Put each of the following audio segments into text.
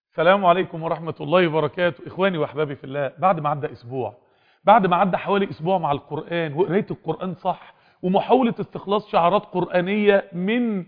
السلام عليكم ورحمة الله وبركاته إخواني وأحبابي في الله بعد ما عدى أسبوع بعد ما عدى حوالي أسبوع مع القرآن وقراية القرآن صح ومحاولة استخلاص شعارات قرآنية من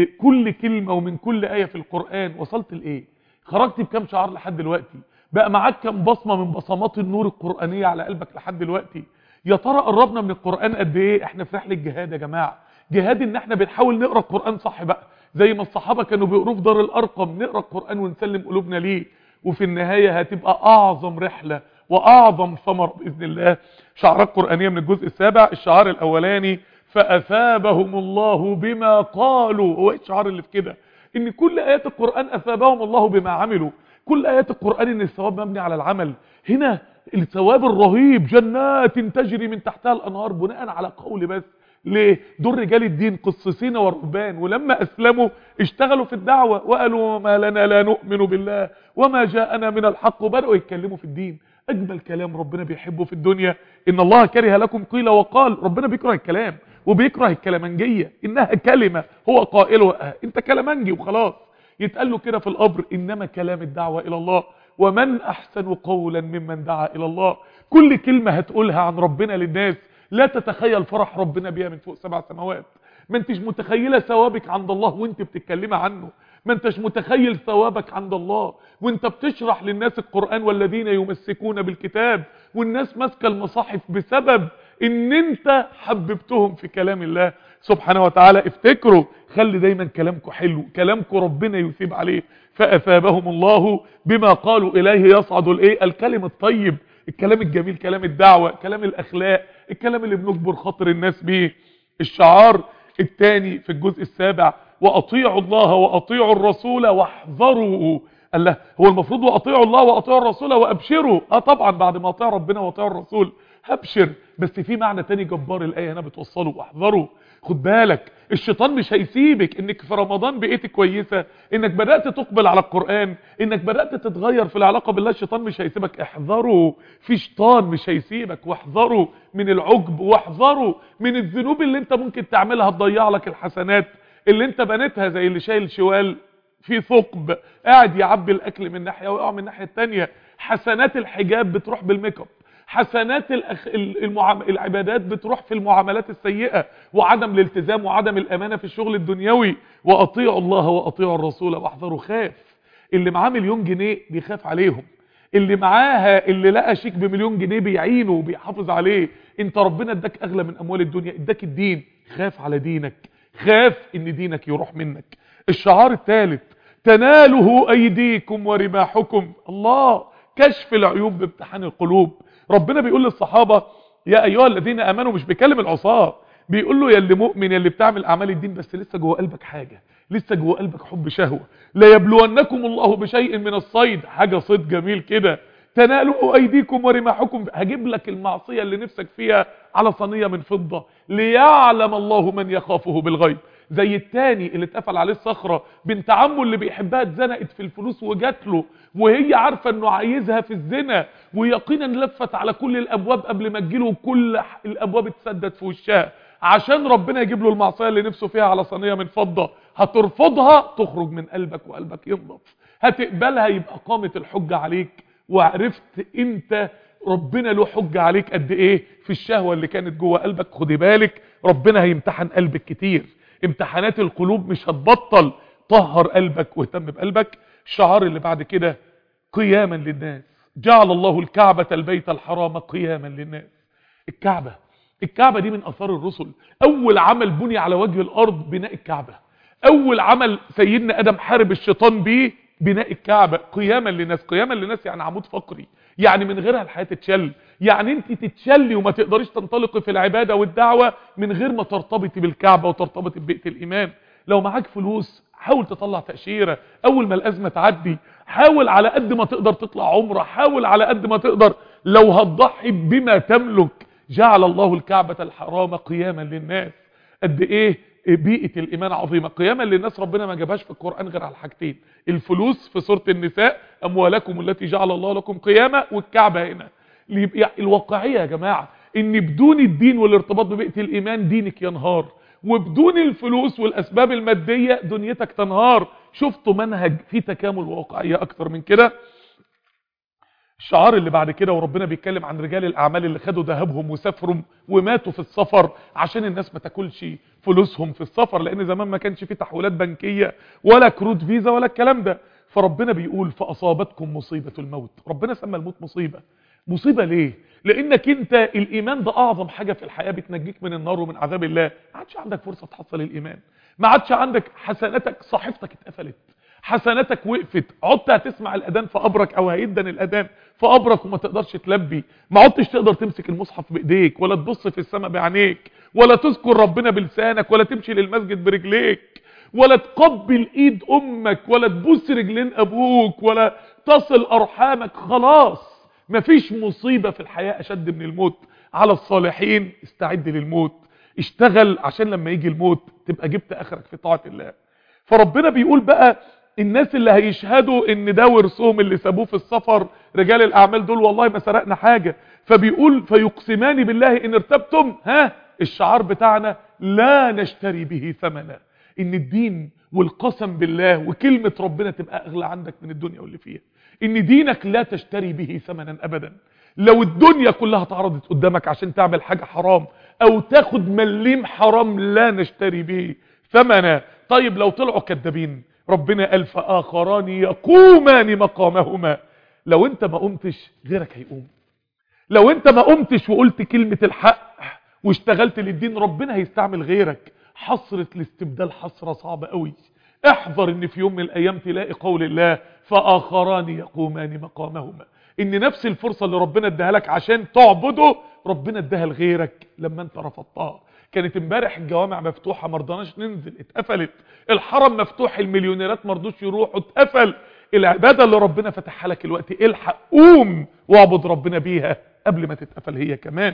كل كلمة ومن كل آية في القرآن وصلت لإيه خرجت بكم شعار لحد دلوقتي بقى معاك كم بصمة من بصمات النور القرآنية على قلبك لحد دلوقتي يا ترى قربنا من القرآن قد إيه احنا في رحلة جهاد يا جماعة جهاد ان احنا بنحاول نقرأ القرآن صح بقى زي ما الصحابة كانوا بيقروا في دار الأرقم نقرأ القرآن ونسلم قلوبنا ليه وفي النهاية هتبقى أعظم رحلة وأعظم ثمر بإذن الله شعارات قرآنية من الجزء السابع الشعار الأولاني فأثابهم الله بما قالوا هو ايه الشعار اللي في كده ان كل آيات القرآن أثابهم الله بما عملوا كل آيات القرآن ان الثواب مبني على العمل هنا الثواب الرهيب جنات تجري من تحتها الأنهار بناء على قول بس ليه دول رجال الدين قصصين ورهبان ولما أسلموا اشتغلوا في الدعوة وقالوا ما لنا لا نؤمن بالله وما جاءنا من الحق وبدأوا يتكلموا في الدين أجمل كلام ربنا بيحبه في الدنيا إن الله كره لكم قيل وقال ربنا بيكره الكلام وبيكره الكلامنجية إنها كلمة هو قائلها أنت كلامنجي وخلاص يتقال له كده في القبر إنما كلام الدعوة إلى الله ومن أحسن قولا ممن دعا إلى الله كل كلمة هتقولها عن ربنا للناس لا تتخيل فرح ربنا بيها من فوق سبع سماوات ما انتش متخيلة ثوابك عند الله وانت بتتكلمي عنه ما انتش متخيل ثوابك عند الله وانت بتشرح للناس القرآن والذين يمسكون بالكتاب والناس ماسكه المصاحف بسبب ان انت حببتهم في كلام الله سبحانه وتعالى افتكروا خلي دايما كلامكم حلو كلامكم ربنا يثيب عليه فأثابهم الله بما قالوا إليه يصعد الايه الكلم الطيب الكلام الجميل كلام الدعوة كلام الأخلاق الكلام اللي بنجبر خاطر الناس بيه الشعار الثاني في الجزء السابع وأطيعوا الله وأطيعوا الرسول واحذروا قال له هو المفروض وأطيعوا الله وأطيعوا الرسول وأبشروا اه طبعا بعد ما أطيع ربنا وأطيع الرسول هبشر بس في معنى تاني جبار الآية هنا بتوصله واحذروا خد بالك الشيطان مش هيسيبك انك في رمضان بقيت كويسة انك بدأت تقبل على القرآن انك بدأت تتغير في العلاقة بالله الشيطان مش هيسيبك احذروا في شيطان مش هيسيبك واحذروا من العجب واحذروا من الذنوب اللي انت ممكن تعملها تضيع لك الحسنات اللي انت بنيتها زي اللي شايل شوال في ثقب قاعد يعبي الاكل من ناحية ويقع من الناحية التانية حسنات الحجاب بتروح بالميك اب حسنات الأخ... المعام... العبادات بتروح في المعاملات السيئة وعدم الالتزام وعدم الأمانة في الشغل الدنيوي وأطيعوا الله وأطيعوا الرسول واحذروا خاف اللي معاه مليون جنيه بيخاف عليهم اللي معاها اللي لقى شيك بمليون جنيه بيعينه وبيحافظ عليه انت ربنا اداك اغلى من اموال الدنيا اداك الدين خاف على دينك خاف ان دينك يروح منك الشعار الثالث تناله ايديكم ورماحكم الله كشف العيوب بامتحان القلوب ربنا بيقول للصحابة يا ايها الذين امنوا مش بيكلم العصاه بيقول له يا اللي مؤمن يا اللي بتعمل اعمال الدين بس لسه جوه قلبك حاجة لسه جوه قلبك حب شهوة لا يبلونكم الله بشيء من الصيد حاجة صيد جميل كده تنالوا ايديكم ورماحكم هجيب لك المعصية اللي نفسك فيها على صينية من فضة ليعلم الله من يخافه بالغيب زي التاني اللي اتقفل عليه الصخرة بنت عمه اللي بيحبها اتزنقت في الفلوس وجات له وهي عارفة انه عايزها في الزنا ويقينا لفت على كل الابواب قبل ما تجيله كل الابواب اتسدت في وشها عشان ربنا يجيب له المعصية اللي نفسه فيها على صينية من فضة هترفضها تخرج من قلبك وقلبك ينضف هتقبلها يبقى قامت الحجة عليك وعرفت انت ربنا له حجة عليك قد ايه في الشهوة اللي كانت جوه قلبك خدي بالك ربنا هيمتحن قلبك كتير امتحانات القلوب مش هتبطل طهر قلبك واهتم بقلبك الشعار اللي بعد كده قياما للناس جعل الله الكعبة البيت الحرام قياما للناس الكعبة الكعبة دي من اثار الرسل اول عمل بني على وجه الارض بناء الكعبة اول عمل سيدنا ادم حارب الشيطان بيه بناء الكعبة قياما للناس قياما للناس يعني عمود فقري يعني من غيرها الحياة تتشل يعني انت تتشلي وما تقدريش تنطلقي في العبادة والدعوة من غير ما ترتبطي بالكعبة وترتبطي ببيئة الايمان لو معاك فلوس حاول تطلع تأشيرة اول ما الازمة تعدي حاول على قد ما تقدر تطلع عمره حاول على قد ما تقدر لو هتضحي بما تملك جعل الله الكعبة الحرام قياما للناس قد ايه بيئة الإيمان عظيمة قياما للناس ربنا ما جابهاش في القرآن غير على الحاجتين الفلوس في سورة النساء أموالكم التي جعل الله لكم قياما والكعبة هنا يعني الواقعية يا جماعة ان بدون الدين والارتباط ببيئة الإيمان دينك ينهار وبدون الفلوس والأسباب المادية دنيتك تنهار شفتوا منهج فيه تكامل وواقعية اكتر من كده الشعار اللي بعد كده وربنا بيتكلم عن رجال الاعمال اللي خدوا ذهبهم وسافروا وماتوا في السفر عشان الناس ما تاكلش فلوسهم في السفر لان زمان ما كانش فيه تحويلات بنكيه ولا كروت فيزا ولا الكلام ده فربنا بيقول فاصابتكم مصيبه الموت ربنا سمى الموت مصيبه مصيبه ليه لانك انت الايمان ده اعظم حاجه في الحياه بتنجيك من النار ومن عذاب الله ما عادش عندك فرصه تحصل الايمان ما عادش عندك حسناتك صحيفتك اتقفلت حسناتك وقفت عدت هتسمع الاذان في قبرك او هيدن الاذان في قبرك وما تقدرش تلبي ما عدتش تقدر تمسك المصحف بايديك ولا تبص في السماء بعينيك ولا تذكر ربنا بلسانك ولا تمشي للمسجد برجليك ولا تقبل ايد امك ولا تبوس رجلين ابوك ولا تصل ارحامك خلاص مفيش مصيبة في الحياة اشد من الموت على الصالحين استعد للموت اشتغل عشان لما يجي الموت تبقى جبت اخرك في طاعة الله فربنا بيقول بقى الناس اللي هيشهدوا ان ده ورثهم اللي سابوه في السفر رجال الاعمال دول والله ما سرقنا حاجة فبيقول فيقسمان بالله ان ارتبتم ها الشعار بتاعنا لا نشتري به ثمنا ان الدين والقسم بالله وكلمة ربنا تبقى اغلى عندك من الدنيا واللي فيها ان دينك لا تشتري به ثمنا ابدا لو الدنيا كلها اتعرضت قدامك عشان تعمل حاجة حرام او تاخد مليم حرام لا نشتري به ثمنا طيب لو طلعوا كذابين ربنا قال فآخران يقومان مقامهما لو انت ما قمتش غيرك هيقوم لو انت ما قمتش وقلت كلمة الحق واشتغلت للدين ربنا هيستعمل غيرك حصرة الاستبدال حصرة صعبة قوي احذر ان في يوم من الايام تلاقي قول الله فآخران يقومان مقامهما ان نفس الفرصة اللي ربنا اداها لك عشان تعبده ربنا اداها لغيرك لما انت رفضتها كانت امبارح الجوامع مفتوحة مرضناش ننزل اتقفلت الحرم مفتوح المليونيرات مرضوش يروحوا اتقفل العبادة اللي ربنا فتحها لك الوقت الحق قوم واعبد ربنا بيها قبل ما تتقفل هي كمان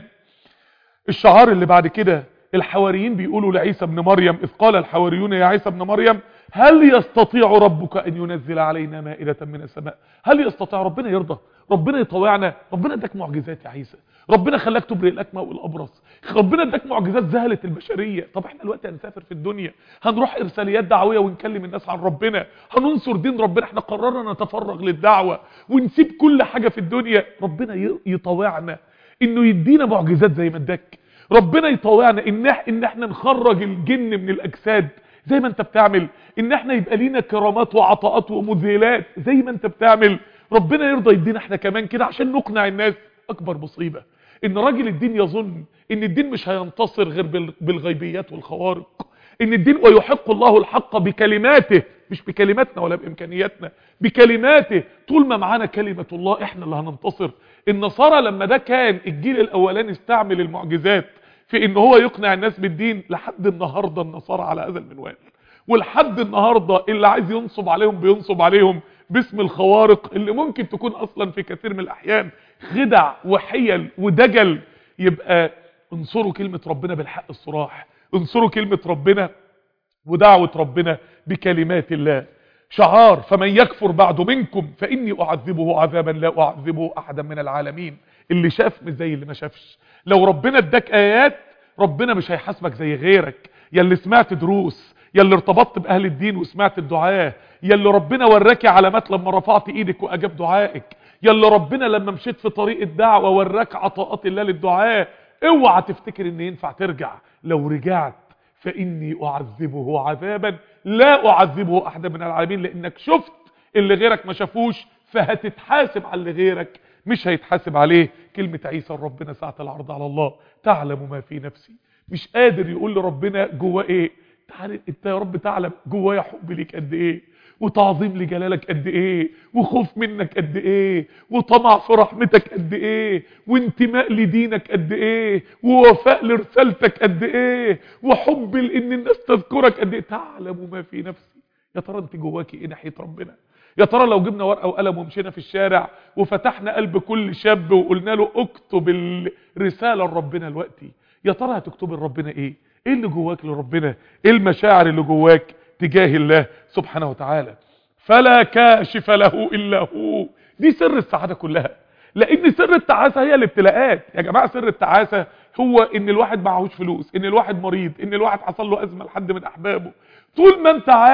الشعار اللي بعد كده الحواريين بيقولوا لعيسى ابن مريم إذ قال الحواريون يا عيسى ابن مريم هل يستطيع ربك أن ينزل علينا مائدة من السماء هل يستطيع ربنا يرضى ربنا يطوعنا ربنا اداك معجزات يا عيسى ربنا خلاك تبرئ الأكمى والأبرص ربنا اداك معجزات ذهلت البشرية طب احنا دلوقتي هنسافر في الدنيا هنروح إرساليات دعوية ونكلم الناس عن ربنا هننصر دين ربنا احنا قررنا نتفرغ للدعوة ونسيب كل حاجة في الدنيا ربنا يطوعنا انه يدينا معجزات زي ما اداك ربنا يطوعنا ان ان احنا نخرج الجن من الاجساد زي ما انت بتعمل ان احنا يبقى لينا كرامات وعطاءات ومذهلات زي ما انت بتعمل ربنا يرضى يدينا احنا كمان كده عشان نقنع الناس اكبر مصيبة ان راجل الدين يظن ان الدين مش هينتصر غير بالغيبيات والخوارق ان الدين ويحق الله الحق بكلماته مش بكلماتنا ولا بامكانياتنا بكلماته طول ما معانا كلمة الله احنا اللي هننتصر النصارى لما ده كان الجيل الاولاني استعمل المعجزات في ان هو يقنع الناس بالدين لحد النهاردة النصارى على هذا المنوال ولحد النهاردة اللي عايز ينصب عليهم بينصب عليهم باسم الخوارق اللي ممكن تكون اصلا في كثير من الاحيان خدع وحيل ودجل يبقى انصروا كلمة ربنا بالحق الصراح انصروا كلمة ربنا ودعوة ربنا بكلمات الله شعار فمن يكفر بعد منكم فإني أعذبه عذابا لا أعذبه أحدا من العالمين اللي شاف مش زي اللي ما شافش لو ربنا اداك آيات ربنا مش هيحاسبك زي غيرك يا اللي سمعت دروس يا اللي ارتبطت بأهل الدين وسمعت الدعاء يا اللي ربنا وراكي علامات لما رفعت ايدك وأجاب دعائك يا اللي ربنا لما مشيت في طريق الدعوة وراك عطاءات الله للدعاء اوعى تفتكر ان ينفع ترجع لو رجعت فإني أعذبه عذابا لا أعذبه أحدا من العالمين لأنك شفت اللي غيرك ما شافوش فهتتحاسب على اللي غيرك مش هيتحاسب عليه كلمة عيسى ربنا ساعة العرض على الله تعلم ما في نفسي مش قادر يقول لربنا جواه ايه تعالى انت يا رب تعلم جوايا حب ليك قد ايه وتعظيم لجلالك قد ايه وخوف منك قد ايه وطمع في رحمتك قد ايه وانتماء لدينك قد ايه ووفاء لرسالتك قد ايه وحب لان الناس تذكرك قد ايه تعلم ما في نفسي يا ترى انت جواكي ايه ناحيه ربنا يا ترى لو جبنا ورقه وقلم ومشينا في الشارع وفتحنا قلب كل شاب وقلنا له اكتب الرساله لربنا دلوقتي يا ترى هتكتب لربنا ايه ايه اللي جواك لربنا ايه المشاعر اللي جواك تجاه الله سبحانه وتعالى فلا كاشف له الا هو دي سر السعاده كلها لان سر التعاسه هي الابتلاءات يا جماعه سر التعاسه هو ان الواحد معهوش فلوس ان الواحد مريض ان الواحد حصل له ازمه لحد من احبابه طول ما انت عارف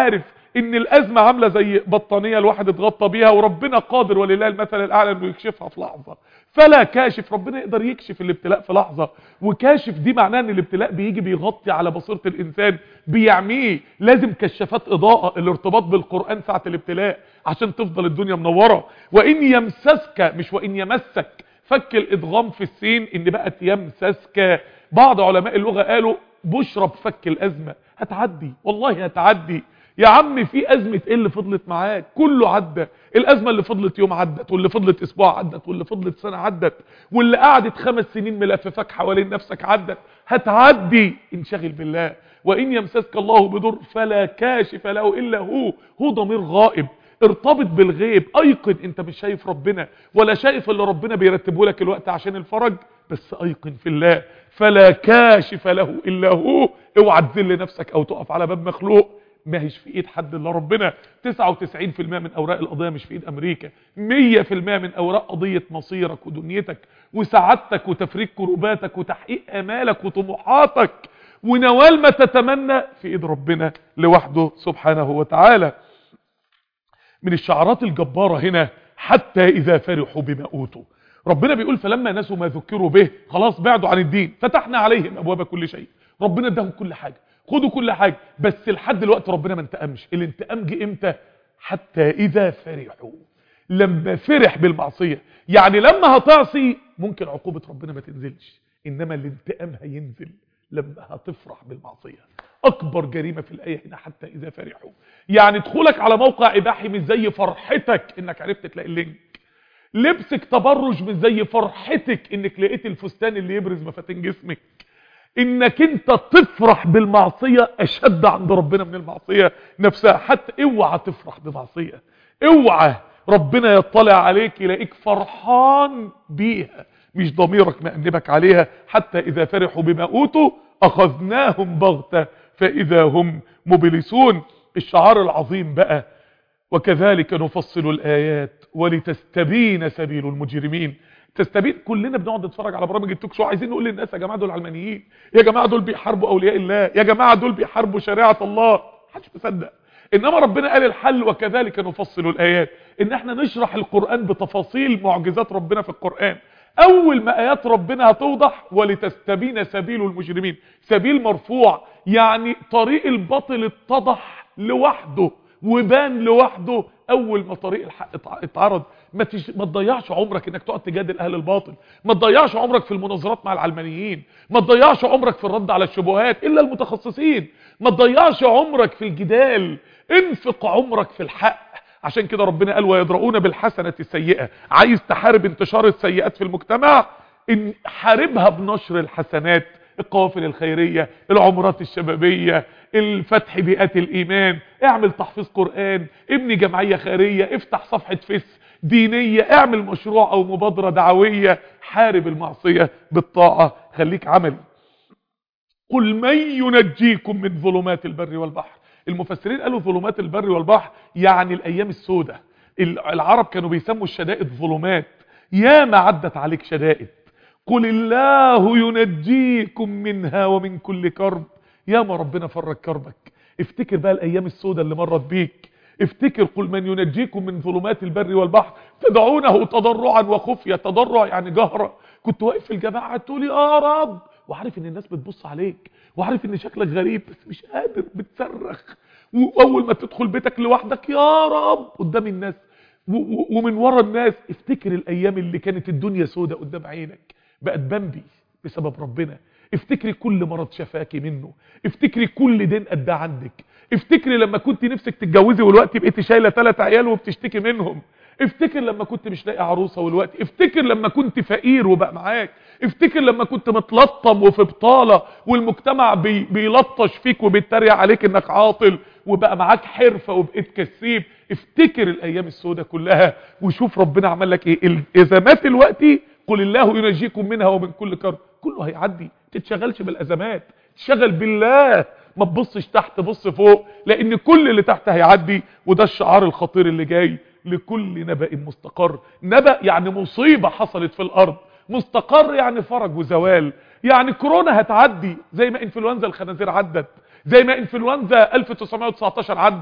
ان الازمة عاملة زي بطانية الواحد اتغطى بيها وربنا قادر ولله المثل الاعلى انه يكشفها في لحظة فلا كاشف ربنا يقدر يكشف الابتلاء في لحظة وكاشف دي معناه ان الابتلاء بيجي بيغطي على بصيرة الانسان بيعميه لازم كشافات اضاءة الارتباط بالقرآن ساعة الابتلاء عشان تفضل الدنيا منورة وان يمسسك مش وان يمسك فك الادغام في السين ان بقت يمسسك بعض علماء اللغة قالوا بشرى بفك الازمة هتعدي والله هتعدي يا عم في ازمة ايه اللي فضلت معاك كله عدى الازمة اللي فضلت يوم عدت واللي فضلت اسبوع عدت واللي فضلت سنة عدت واللي قعدت خمس سنين ملففك حوالين نفسك عدت هتعدي انشغل بالله وان يمسسك الله بضر فلا كاشف له الا هو هو ضمير غائب ارتبط بالغيب ايقن انت مش شايف ربنا ولا شايف اللي ربنا بيرتبه لك الوقت عشان الفرج بس ايقن في الله فلا كاشف له الا هو اوعى تذل نفسك او تقف على باب مخلوق ما هيش في ايد حد الا ربنا 99% من اوراق القضيه مش في ايد امريكا 100% من اوراق قضيه مصيرك ودنيتك وسعادتك وتفريج كروباتك وتحقيق امالك وطموحاتك ونوال ما تتمنى في ايد ربنا لوحده سبحانه وتعالى من الشعارات الجبارة هنا حتى إذا فرحوا بما أوتوا ربنا بيقول فلما نسوا ما ذكروا به خلاص بعدوا عن الدين فتحنا عليهم أبواب كل شيء ربنا اداهم كل حاجة خدوا كل حاجة بس لحد دلوقتي ربنا ما انتقمش الانتقام جه امتى حتى إذا فرحوا لما فرح بالمعصية يعني لما هتعصي ممكن عقوبة ربنا ما تنزلش إنما الانتقام هينزل لما هتفرح بالمعصية اكبر جريمة في الاية هنا حتى اذا فرحوا يعني دخولك على موقع اباحي مش زي فرحتك انك عرفت تلاقي اللينك لبسك تبرج مش زي فرحتك انك لقيت الفستان اللي يبرز مفاتن جسمك انك انت تفرح بالمعصية اشد عند ربنا من المعصية نفسها حتى اوعى تفرح بمعصية اوعى ربنا يطلع عليك يلاقيك فرحان بيها مش ضميرك مأنبك عليها حتى اذا فرحوا بما اوتوا اخذناهم بغتة فاذا هم مبلسون الشعار العظيم بقى وكذلك نفصل الايات ولتستبين سبيل المجرمين تستبين كلنا بنقعد نتفرج على برامج التوك شو عايزين نقول للناس يا جماعه دول علمانيين يا جماعه دول بيحاربوا اولياء الله يا جماعه دول بيحاربوا شريعه الله محدش مصدق انما ربنا قال الحل وكذلك نفصل الايات ان احنا نشرح القران بتفاصيل معجزات ربنا في القران اول ما ايات ربنا هتوضح ولتستبين سبيل المجرمين سبيل مرفوع يعني طريق الباطل اتضح لوحده وبان لوحده اول ما طريق الحق اتعرض ما, تش... ما تضيعش عمرك انك تقعد تجادل اهل الباطل ما تضيعش عمرك في المناظرات مع العلمانيين ما تضيعش عمرك في الرد على الشبهات الا المتخصصين ما تضيعش عمرك في الجدال انفق عمرك في الحق عشان كده ربنا قال ويدرؤون بالحسنة السيئة عايز تحارب انتشار السيئات في المجتمع ان حاربها بنشر الحسنات القوافل الخيرية العمرات الشبابية الفتح بيئات الإيمان اعمل تحفيظ قرآن ابني جمعية خيرية افتح صفحة فيس دينية اعمل مشروع او مبادرة دعوية حارب المعصية بالطاعة خليك عملي قل من ينجيكم من ظلمات البر والبحر المفسرين قالوا ظلمات البر والبحر يعني الايام السوداء العرب كانوا بيسموا الشدائد ظلمات يا ما عدت عليك شدائد قل الله ينجيكم منها ومن كل كرب يا ما ربنا فرج كربك افتكر بقى الايام السوداء اللي مرت بيك افتكر قل من ينجيكم من ظلمات البر والبحر تدعونه تضرعا وخفية تضرع يعني جهرة كنت واقف في الجماعة تقول يا رب وعارف ان الناس بتبص عليك وعارف ان شكلك غريب بس مش قادر بتصرخ واول ما تدخل بيتك لوحدك يا رب قدام الناس ومن ورا الناس افتكر الايام اللي كانت الدنيا سودة قدام عينك بقت بمبي بسبب ربنا افتكري كل مرض شفاكي منه افتكري كل دين قد عندك افتكري لما كنت نفسك تتجوزي والوقت بقيتي شايله ثلاث عيال وبتشتكي منهم افتكر لما كنت مش لاقي عروسه والوقت افتكر لما كنت فقير وبقى معاك افتكر لما كنت متلطم وفي بطاله والمجتمع بي بيلطش فيك وبيتريق عليك انك عاطل وبقى معاك حرفه وبقيت كسيب افتكر الايام السوداء كلها وشوف ربنا عمل لك ايه الازمات الوقت قل الله ينجيكم منها ومن كل كرب كله هيعدي تتشغلش بالازمات تشغل بالله ما تبصش تحت بص فوق لان كل اللي تحت هيعدي وده الشعار الخطير اللي جاي لكل نبأ مستقر نبأ يعني مصيبة حصلت في الارض مستقر يعني فرج وزوال يعني كورونا هتعدي زي ما انفلونزا الخنازير عدت زي ما انفلونزا 1919 عدت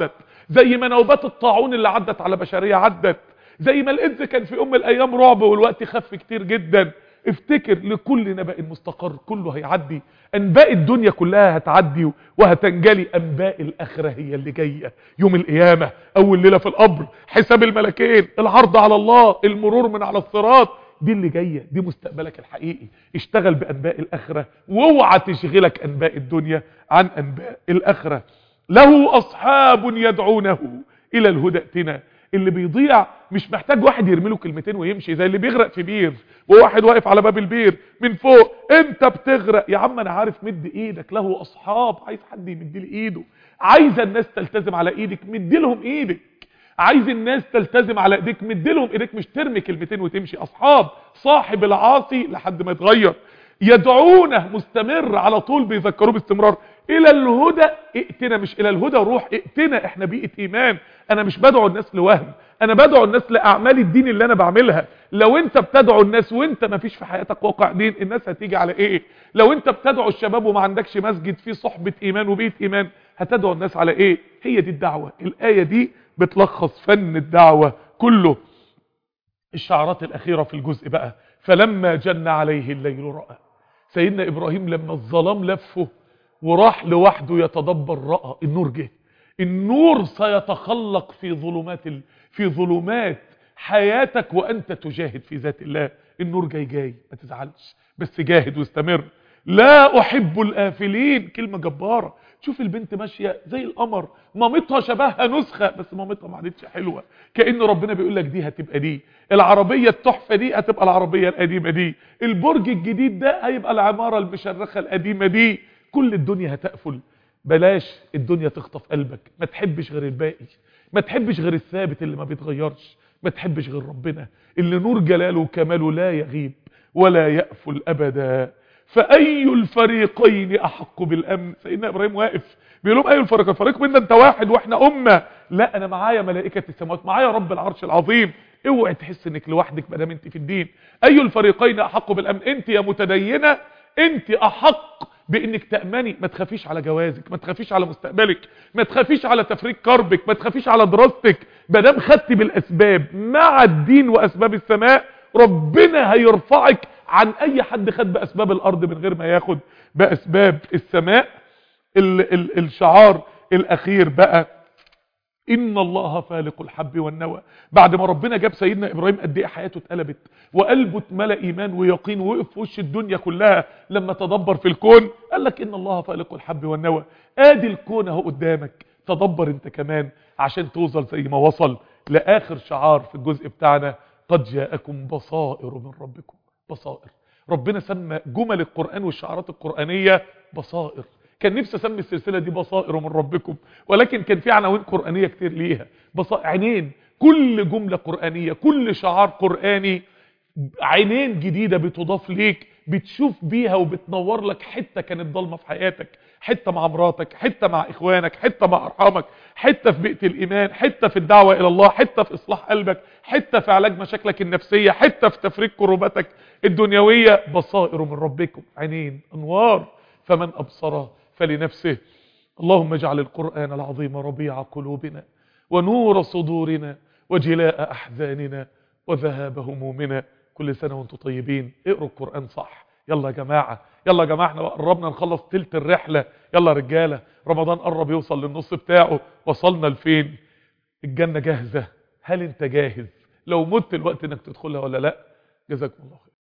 زي ما نوبات الطاعون اللي عدت على بشرية عدت زي ما الايدز كان في ام الايام رعب والوقت خف كتير جدا افتكر لكل نبأ مستقر كله هيعدي انباء الدنيا كلها هتعدي وهتنجلي انباء الاخره هي اللي جايه يوم القيامه اول ليله في القبر حساب الملكين العرض على الله المرور من على الصراط دي اللي جايه دي مستقبلك الحقيقي اشتغل بانباء الاخره واوعى تشغلك انباء الدنيا عن انباء الاخره له اصحاب يدعونه الى الهدى ائتنا اللي بيضيع مش محتاج واحد يرمي له كلمتين ويمشي زي اللي بيغرق في بير وواحد واقف على باب البير من فوق انت بتغرق يا عم انا عارف مد ايدك له اصحاب عايز حد يمد لي ايده عايز الناس تلتزم على ايدك مد لهم ايدك عايز الناس تلتزم على ايديك مد لهم ايديك مش ترمي كلمتين وتمشي اصحاب صاحب العاصي لحد ما يتغير يدعونه مستمر على طول بيذكروه باستمرار الى الهدى ائتنا مش الى الهدى روح ائتنا احنا بيئه ايمان انا مش بدعو الناس لوهم انا بدعو الناس لاعمال الدين اللي انا بعملها لو انت بتدعو الناس وانت ما فيش في حياتك واقع دين الناس هتيجي على ايه لو انت بتدعو الشباب وما عندكش مسجد فيه صحبة ايمان وبيئة ايمان هتدعو الناس على ايه هي دي الدعوة الاية دي بتلخص فن الدعوة كله الشعارات الاخيرة في الجزء بقى فلما جن عليه الليل رأى سيدنا ابراهيم لما الظلام لفه وراح لوحده يتدبر رأى النور جه النور سيتخلق في ظلمات ال... في ظلمات حياتك وانت تجاهد في ذات الله النور جاي جاي ما تزعلش بس جاهد واستمر لا احب الافلين كلمة جبارة شوف البنت ماشية زي القمر مامتها شبهها نسخة بس مامتها ما عادتش حلوة كأن ربنا بيقول لك دي هتبقى دي العربية التحفة دي هتبقى العربية القديمة دي البرج الجديد ده هيبقى العمارة المشرخة القديمة دي كل الدنيا هتقفل بلاش الدنيا تخطف قلبك ما تحبش غير الباقي ما تحبش غير الثابت اللي ما بيتغيرش ما تحبش غير ربنا اللي نور جلاله وكماله لا يغيب ولا يأفل أبدا فأي الفريقين أحق بالأمن سيدنا إبراهيم واقف بيقول لهم أي الفريقين فريق منا أنت واحد وإحنا أمة لا أنا معايا ملائكة السماوات معايا رب العرش العظيم اوعي تحس انك لوحدك ما دام انت في الدين اي الفريقين احق بالامن انت يا متدينه انت احق بانك تأمني ما تخافيش على جوازك ما تخافيش على مستقبلك ما تخافيش على تفريق كربك ما تخافيش على دراستك ما دام خدتي بالاسباب مع الدين واسباب السماء ربنا هيرفعك عن اي حد خد باسباب الارض من غير ما ياخد باسباب السماء ال ال الشعار الاخير بقى ان الله فالق الحب والنوى بعد ما ربنا جاب سيدنا ابراهيم قد ايه حياته اتقلبت وقلبه اتملى ايمان ويقين وقف في وش الدنيا كلها لما تدبر في الكون قال لك ان الله فالق الحب والنوى ادي الكون اهو قدامك تدبر انت كمان عشان توصل زي ما وصل لاخر شعار في الجزء بتاعنا قد جاءكم بصائر من ربكم بصائر ربنا سمى جمل القرآن والشعارات القرآنية بصائر كان نفسي اسمي السلسلة دي بصائر من ربكم ولكن كان في عناوين قرآنية كتير ليها بصائر عينين كل جملة قرآنية كل شعار قرآني عينين جديدة بتضاف ليك بتشوف بيها وبتنور لك حتة كانت ضلمة في حياتك حتة مع مراتك حتة مع اخوانك حتة مع ارحامك حتة في بيئة الايمان حتة في الدعوة الى الله حتة في اصلاح قلبك حتة في علاج مشاكلك النفسية حتة في تفريق كروباتك الدنيوية بصائر من ربكم عينين انوار فمن ابصر فلنفسه اللهم اجعل القرآن العظيم ربيع قلوبنا ونور صدورنا وجلاء احزاننا وذهاب همومنا كل سنة وانتم طيبين اقروا القرآن صح يلا يا جماعة يلا يا جماعة احنا قربنا نخلص تلت الرحلة يلا يا رجالة رمضان قرب يوصل للنص بتاعه وصلنا لفين الجنة جاهزة هل انت جاهز لو مت الوقت انك تدخلها ولا لا جزاكم الله خير